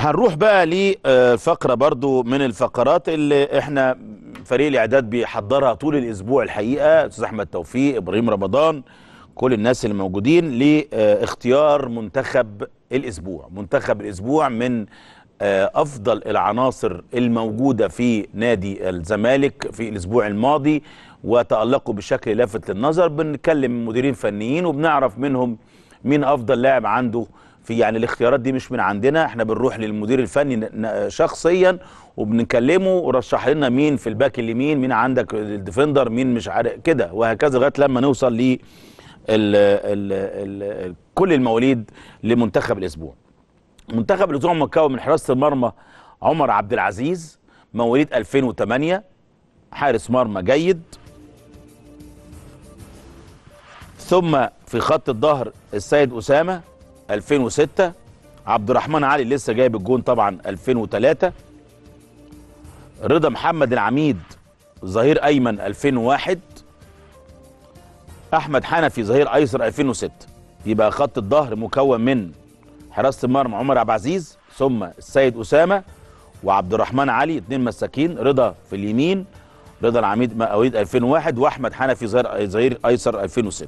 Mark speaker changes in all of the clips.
Speaker 1: هنروح بقى لفقره برضو من الفقرات اللي احنا فريق الاعداد بيحضرها طول الاسبوع الحقيقه استاذ احمد توفيق ابراهيم رمضان كل الناس اللي موجودين لاختيار منتخب الاسبوع منتخب الاسبوع من افضل العناصر الموجوده في نادي الزمالك في الاسبوع الماضي وتالقوا بشكل لافت للنظر بنتكلم مديرين فنيين وبنعرف منهم مين افضل لاعب عنده في يعني الاختيارات دي مش من عندنا احنا بنروح للمدير الفني شخصيا وبنكلمه ورشح لنا مين في الباك اليمين مين عندك الديفندر مين مش عارف كده وهكذا لغايه لما نوصل ل ال ال ال كل المواليد لمنتخب الاسبوع منتخب الاسبوع مكون من حراسه المرمى عمر عبد العزيز مواليد 2008 حارس مرمى جيد ثم في خط الظهر السيد اسامه 2006 عبد الرحمن علي لسه جايب الجون طبعا 2003 رضا محمد العميد ظهير ايمن 2001 احمد حنفي ظهير ايسر 2006 يبقى خط الظهر مكون من حراسه المرمى عمر عبد العزيز ثم السيد اسامه وعبد الرحمن علي اثنين مساكين رضا في اليمين رضا العميد مواليد 2001 واحمد حنفي ظهير ظهير ايسر 2006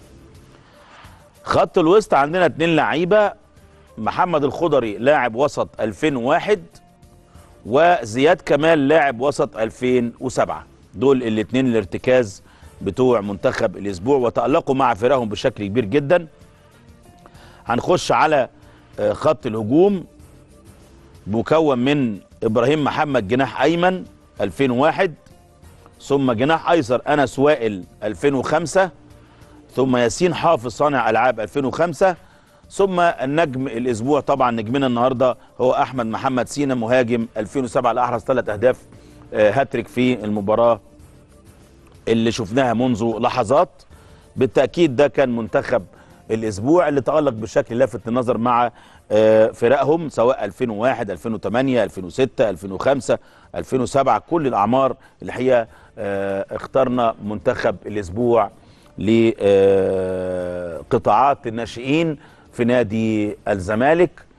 Speaker 1: خط الوسط عندنا اثنين لعيبه محمد الخضري لاعب وسط 2001 وزياد كمال لاعب وسط 2007 دول الاثنين الارتكاز بتوع منتخب الاسبوع وتالقوا مع فرقهم بشكل كبير جدا هنخش على خط الهجوم مكون من ابراهيم محمد جناح ايمن 2001 ثم جناح ايسر انس وائل 2005 ثم ياسين حافظ صانع العاب 2005 ثم النجم الاسبوع طبعا نجمنا النهارده هو احمد محمد سينا مهاجم 2007 اللي احرز ثلاث اهداف هاتريك في المباراه اللي شفناها منذ لحظات بالتاكيد ده كان منتخب الاسبوع اللي تالق بشكل لافت للنظر مع فرقهم سواء 2001 2008 2006 2005 2007 كل الاعمار الحقيقه اخترنا منتخب الاسبوع لقطاعات الناشئين في نادي الزمالك